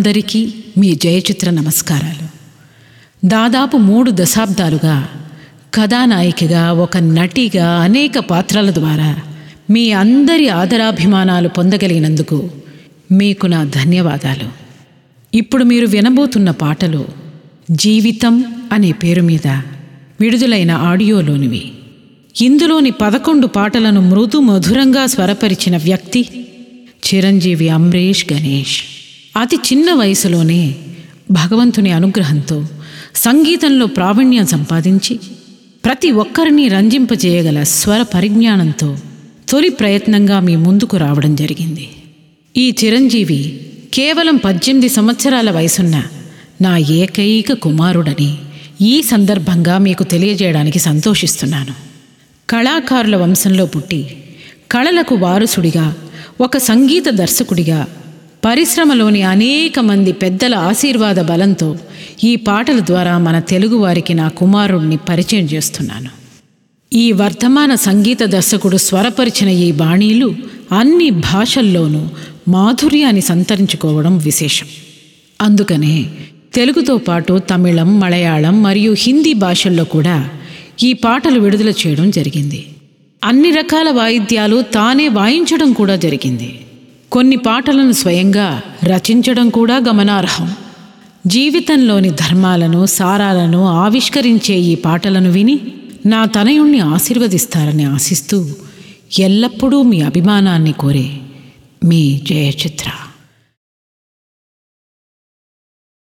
అందరికీ మీ జయచిత్ర నమస్కారాలు దాదాపు మూడు దశాబ్దాలుగా కథానాయికగా ఒక నటిగా అనేక పాత్రల ద్వారా మీ అందరి ఆదరాభిమానాలు పొందగలిగినందుకు మీకు నా ధన్యవాదాలు ఇప్పుడు మీరు వినబోతున్న పాటలు జీవితం అనే పేరు మీద విడుదలైన ఆడియోలోనివి ఇందులోని పదకొండు పాటలను మృదు మధురంగా స్వరపరిచిన వ్యక్తి చిరంజీవి అమ్రేష్ గణేష్ అతి చిన్న వయసులోనే భగవంతుని అనుగ్రహంతో సంగీతంలో ప్రావీణ్యం సంపాదించి ప్రతి ఒక్కరిని రంజింపజేయగల స్వర పరిజ్ఞానంతో తొలి ప్రయత్నంగా మీ ముందుకు రావడం జరిగింది ఈ చిరంజీవి కేవలం పద్దెనిమిది సంవత్సరాల వయసున్న నా ఏకైక కుమారుడని ఈ సందర్భంగా మీకు తెలియజేయడానికి సంతోషిస్తున్నాను కళాకారుల వంశంలో పుట్టి కళలకు వారసుడిగా ఒక సంగీత దర్శకుడిగా పరిశ్రమలోని అనేక మంది పెద్దల ఆశీర్వాద బలంతో ఈ పాటల ద్వారా మన తెలుగువారికి నా కుమారుణ్ణి పరిచయం చేస్తున్నాను ఈ వర్ధమాన సంగీత దర్శకుడు స్వరపరిచిన ఈ బాణీలు అన్ని భాషల్లోనూ మాధుర్యాన్ని సంతరించుకోవడం విశేషం అందుకనే తెలుగుతో పాటు తమిళం మలయాళం మరియు హిందీ భాషల్లో కూడా ఈ పాటలు విడుదల చేయడం జరిగింది అన్ని రకాల వాయిద్యాలు తానే వాయించడం కూడా జరిగింది కొన్ని పాటలను స్వయంగా రచించడం కూడా గమనార్హం జీవితంలోని ధర్మాలను సారాలను ఆవిష్కరించే ఈ పాటలను విని నా తనయుణ్ణి ఆశీర్వదిస్తారని ఆశిస్తూ ఎల్లప్పుడూ మీ అభిమానాన్ని కోరే మీ జయచిత్ర